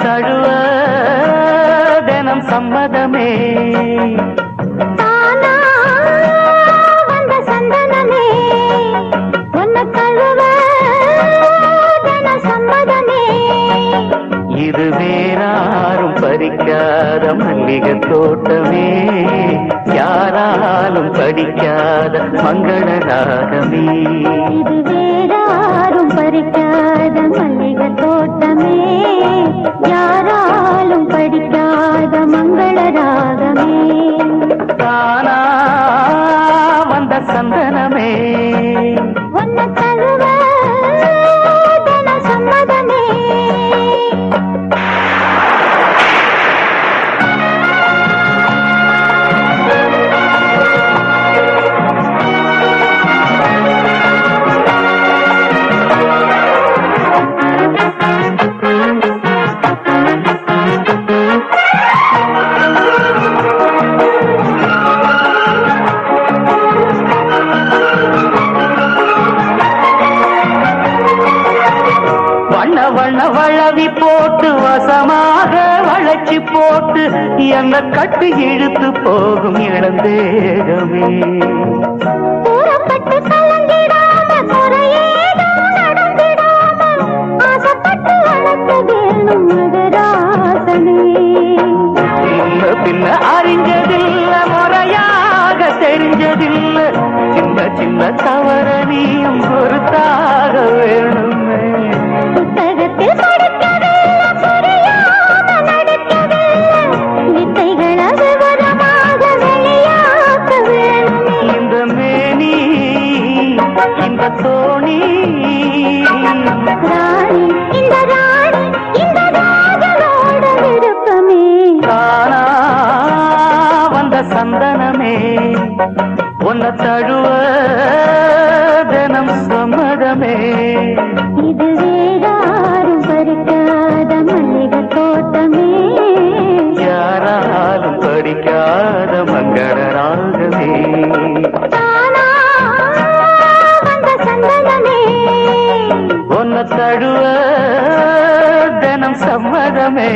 தழுவ தினம் சம்மதமே தானா வந்த சந்தனமே உன்னை தழுவ தின சம்மதமே இது வேறாரும் பறிக்காத மல்லிகை தோட்டமே யாராலும் படிக்காத மங்கள ராகமே இது வேறாரும் பறிக்காத மல்லிகை தோட்டமே யாராலும் படிக்காத மங்கள ராகமே தானா வந்த சந்தனமே உன்னை தழுவ தின சம்மதமே வண்ண வண்ண வளவி போட்டு வசமாக வளைச்சி போட்டு என்ன கட்டு இழுத்து போகும் இளந்தேகமே கூறப்பட்டு கலங்கிடாம குறையேதும் நடந்திடாம ஆசைப்பட்டு வளர்த்த வேணும் மகராசனே பின்ன பின்ன அறிஞ்சதில்ல முறையாக தெரிஞ்சதில்ல சின்ன சின்ன தவற நீயும் பொறுத்தாக வேணுமே புத்தகத்தில் படிக்கவில்லை புரியாம நடிக்கவில்லை வித்தைகளை விவரமாக வெளியாக்க வேணுமே இந்த மேனி இந்த தோணி ராணி இந்த ராணி இந்த ராஜனோட விருப்பமே தானா வந்த சந்தனமே உன்னை தழுவ தினம் சம்மதமே இது வேறாரும் பறிக்காத மல்லிகை தோட்டமே யாராலும் படிக்காத மங்கள ராகமே தானா வந்த சந்தனமே உன்னை தழுவ தினம் சம்மதமே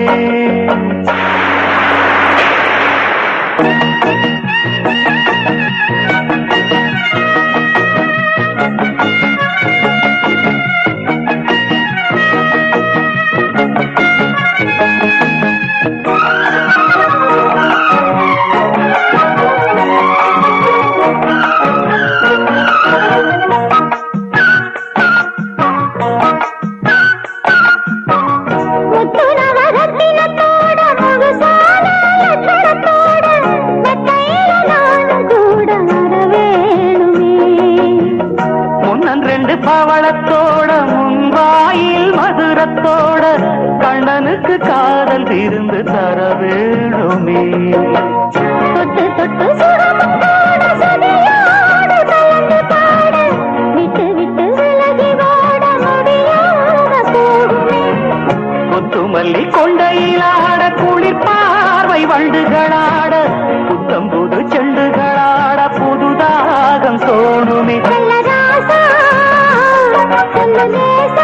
முத்துனவரத்தினத்தோட முழுசான லட்சணத்தோட மெத்தையில நானும் கூட வரவேணுமே முன்னன் ரெண்டு பவளத்தோட முன்வாயில் மதுரத்தோட கண்ணனுக்கு காதல் விருந்து தர வேணுமே தொட்டு தொட்டு சுரமத்தோட சதியோடு கலந்து பாட விட்டு விட்டு விலகி ஓட முடியாம போகுமே முத்துமல்லி கொண்டையிலாட குளிர் பார்வை வண்டுகளாட புத்தம் புது செண்டுகளாட புதுதாகம் தோணுமே நல்ல ராசா சொல்ல நேசா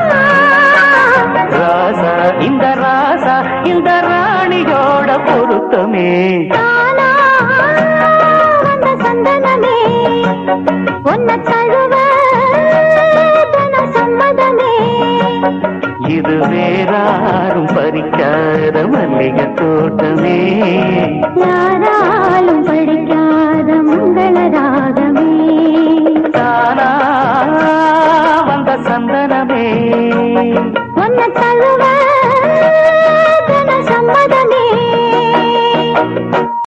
ராசா இந்த ராசா இந்த ராணியோட பொருத்தமே தானா வந்த சந்தனமே உன்னை தழுவ தன சம்மதமே இது வேறாரும் பறிக்காத மல்லிகை தோட்டமே யாராலும் படிக்காத மங்கள ராகமே தானா வந்த சந்தனமே உன்னை தழுவ